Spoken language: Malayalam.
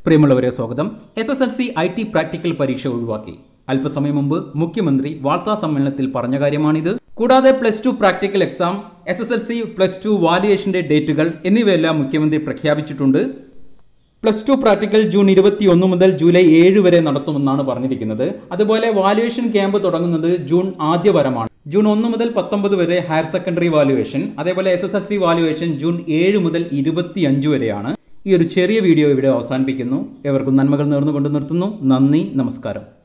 പ്രിയമുള്ളവരെ സ്വാഗതം S S L C I T practical പരീക്ഷ ഒഴിവാക്കി അല്പസമയം മുമ്പ് മുഖ്യമന്ത്രി വാർത്താ സമ്മേളനത്തിൽ പറഞ്ഞ കാര്യമാണിത് കൂടാതെ plus two practical exam S S L C plus two വാല്യുവേഷന്റെ ഡേറ്റുകൾ എന്നിവയെല്ലാം മുഖ്യമന്ത്രി പ്രഖ്യാപിച്ചിട്ടുണ്ട് പ്ലസ് ടു പ്രാക്ടിക്കൽ ജൂൺ ഇരുപത്തി ഒന്ന് മുതൽ ജൂലൈ ഏഴ് വരെ നടത്തുമെന്നാണ് പറഞ്ഞിരിക്കുന്നത് അതുപോലെ വാല്യുവേഷൻ ക്യാമ്പ് തുടങ്ങുന്നത് ജൂൺ ആദ്യവരമാണ് ജൂൺ ഒന്ന് മുതൽ പത്തൊമ്പത് വരെ ഹയർ സെക്കൻഡറി വാല്യുവേഷൻ അതേപോലെ S S L C valuation June ഏഴ് മുതൽ ഇരുപത്തി അഞ്ച് വരെയാണ് ഈ ഒരു ചെറിയ വീഡിയോ ഇവിടെ അവസാനിപ്പിക്കുന്നു എവർക്കും നന്മകൾ നേർന്നുകൊണ്ട് നിർത്തുന്നു നന്ദി നമസ്കാരം